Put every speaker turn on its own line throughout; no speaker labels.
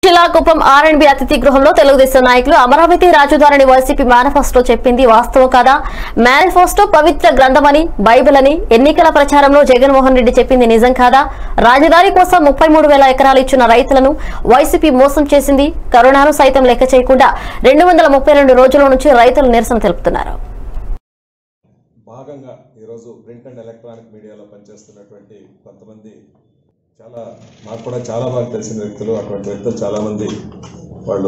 శిలాకుప్పం are and B అతిథి గృహంలో తెలుగుదేశం నాయకులు అమరావతి రాజధానిని వైసీపీ మేనిఫెస్టో చెప్పింది వాస్తవం కాదా మేనిఫెస్టో పవిత్ర గ్రంథమని బైబిల్ అని ఎన్నికల ప్రచారంలో జగన్మోహన్ రెడ్డి చెప్పింది నిజం కాదా రాజధాని కోసం ముప్పై మూడు వేల ఎకరాలు ఇచ్చిన రైతులను వైసీపీ మోసం చేసింది కరోనాను సైతం లెక్క చేయకుండా రెండు వందల ముప్పై రెండు రోజుల నుంచి రైతులు నిరసన తెలుపుతున్నారు
భాగంగా ఈరోజు ప్రింట్ అండ్ ఎలక్ట్రానిక్ మీడియాలో పనిచేస్తున్నటువంటి కొంతమంది చాలా నాకు కూడా చాలా బాగా తెలిసిన వ్యక్తులు అటువంటి వ్యక్తులు చాలామంది వాళ్ళు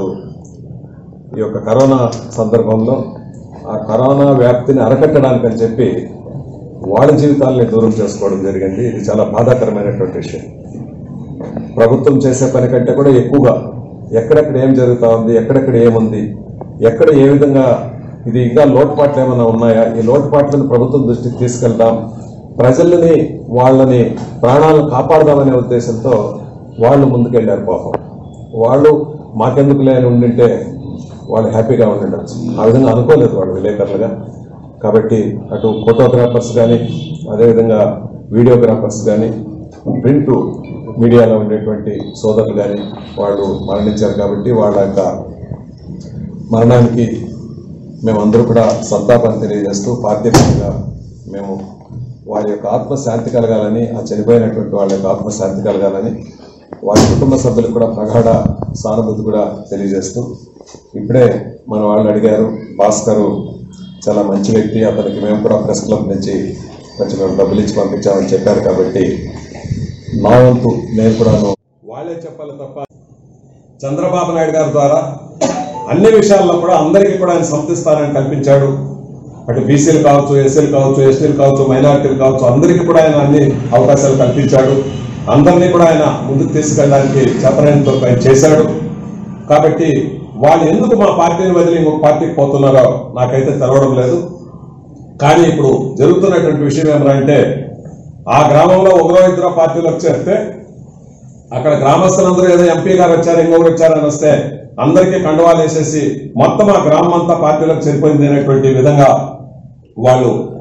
ఈ యొక్క కరోనా సందర్భంలో ఆ కరోనా వ్యాప్తిని అరకట్టడానికి అని చెప్పి వాళ్ళ జీవితాలని దూరం చేసుకోవడం జరిగింది ఇది చాలా బాధాకరమైనటువంటి విషయం ప్రభుత్వం చేసే పని కంటే కూడా ఎక్కువగా ఎక్కడెక్కడ ఏం జరుగుతా ఉంది ఎక్కడెక్కడ ఏముంది ఎక్కడ ఏ విధంగా ఇది ఇంకా లోటుపాట్లు ఏమైనా ఉన్నాయా ఈ లోటుపాట్లను ప్రభుత్వం దృష్టికి తీసుకెళ్దాం ప్రజలని వాళ్ళని ప్రాణాలను కాపాడదామనే ఉద్దేశంతో వాళ్ళు ముందుకెళ్ళారు పాపం వాళ్ళు మాకెందుకు లేని ఉండింటే వాళ్ళు హ్యాపీగా ఉండిండొచ్చు ఆ విధంగా అనుకోలేదు వాళ్ళు విలేకరులుగా కాబట్టి అటు ఫోటోగ్రాఫర్స్ కానీ అదేవిధంగా వీడియోగ్రాఫర్స్ కానీ ప్రింట్ మీడియాలో ఉండేటువంటి సోదరులు కానీ వాళ్ళు మరణించారు కాబట్టి వాళ్ళ యొక్క మరణానికి మేమందరూ కూడా సంతాపాన్ని తెలియజేస్తూ పార్టీ పరంగా మేము వారి యొక్క ఆత్మశాంతి కలగాలని ఆ చనిపోయినటువంటి వాళ్ళ యొక్క ఆత్మశాంతి కలగాలని వారి కుటుంబ సభ్యులకు కూడా ప్రగాఢ సానుభూతి కూడా తెలియజేస్తూ ఇప్పుడే మన వాళ్ళు అడిగారు భాస్కర్ చాలా మంచి వ్యక్తి అతనికి మేము కూడా ప్రెస్ క్లబ్ నుంచి కొంచెం మేము డబ్బులు ఇచ్చి పంపించామని చెప్పారు కాబట్టి నా వంతు నేను కూడాను వాళ్ళే చెప్పాలి తప్ప చంద్రబాబు నాయుడు గారి ద్వారా అన్ని విషయాల్లో కూడా అందరికీ కూడా ఆయన సంతృప్తిస్తానని కల్పించాడు అటు బీసీలు కావచ్చు ఎస్సీలు కావచ్చు ఎస్టీలు కావచ్చు మైనారిటీలు కావచ్చు అందరికీ కూడా ఆయన అన్ని అవకాశాలు కల్పించాడు అందరినీ కూడా ఆయన ముందుకు తీసుకెళ్ళడానికి చెప్పనంతో ఆయన చేశాడు కాబట్టి వాళ్ళు ఎందుకు మా పార్టీని వదిలి ఇంకొక పార్టీకి పోతున్నారో నాకైతే తెలవడం లేదు కానీ ఇప్పుడు జరుగుతున్నటువంటి విషయం ఏమనంటే ఆ గ్రామంలో ఒకరో ఇద్దరు పార్టీలకు చేస్తే అక్కడ గ్రామస్తులందరూ ఏదో ఎంపీ గారు వచ్చారు ఇంకొకరు వచ్చారని వస్తే అందరికీ కండవాలు వేసేసి మొత్తం ఆ గ్రామం అంతా పార్టీలకు చేరిపోయింది అనేటువంటి విధంగా వాళ్ళు